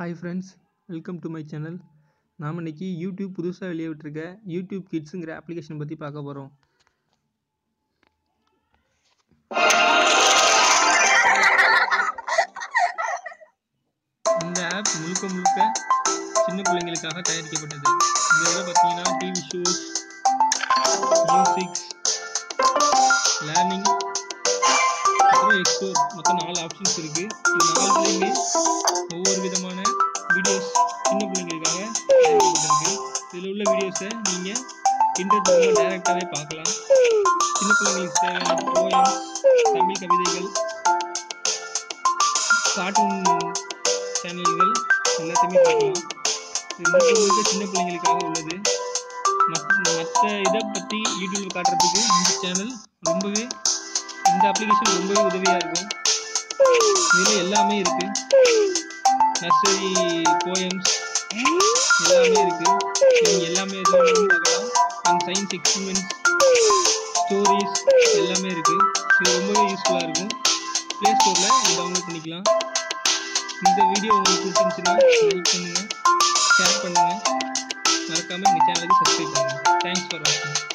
hi friends welcome to my channel நாம் இன்னைக்கு YouTube புதுசாக வெளியே விட்டுருக்க யூடியூப் கிட்ஸுங்கிற அப்ளிகேஷன் பற்றி பார்க்க போகிறோம் இந்த ஆப் முழுக்க முழுக்க சின்ன பிள்ளைங்களுக்காக தயாரிக்கப்பட்டது இந்த இதில் பார்த்தீங்கன்னா டிவி ஷோஸ் மியூசிக்ஸ் லேர்னிங் அப்புறம் எக்ஸ்ப்ளோர் மொத்தம் நாலு ஆப்ஷன்ஸ் இருக்குது இது நாலுலேயுமே ஒவ்வொரு விதமான வீடியோஸ் சின்ன பிள்ளைங்களுக்காக தயாரிக்கப்பட்டிருக்கு இதில் உள்ள வீடியோஸை நீங்கள் இன்டர்நெட் மூலமாக டைரெக்டாகவே பார்க்கலாம் சின்ன பிள்ளைங்களுக்கு தேவையான போயம்ஸ் தமிழ் கவிதைகள் கார்ட்டூன் சேனல்கள் எல்லாத்தையுமே பார்க்கலாம் இது முழுக்க முழுக்க சின்ன பிள்ளைங்களுக்காக உள்ளது மற்ற மற்ற இதை பற்றி யூடியூப்பில் காட்டுறதுக்கு இந்த சேனல் ரொம்பவே இந்த அப்ளிகேஷன் ரொம்பவே உதவியாக இருக்கும் இதில் எல்லாமே இருக்குது நர்சரி போயம்ஸ் எல்லாமே இருக்குது நீங்கள் எல்லாமே எதுவும் பார்க்கலாம் அண்ட் சயின்ஸ் எக்ஸ்பிரிமெண்ட்ஸ் ஸ்டோரிஸ் எல்லாமே இருக்குது இது ரொம்பவே யூஸ்ஃபுல்லாக இருக்கும் ப்ளே ஸ்டோரில் இது டவுன்லோட் பண்ணிக்கலாம் இந்த வீடியோ உங்களுக்கு பிடிச்சிருந்துச்சுன்னா லைக் பண்ணுங்கள் ஷேர் பண்ணுங்கள் மறக்காமல் எங்கள் சேனலுக்கு சப்ஸ்கிரைப் பண்ணுங்கள் தேங்க்ஸ் ஃபார் வாட்சிங்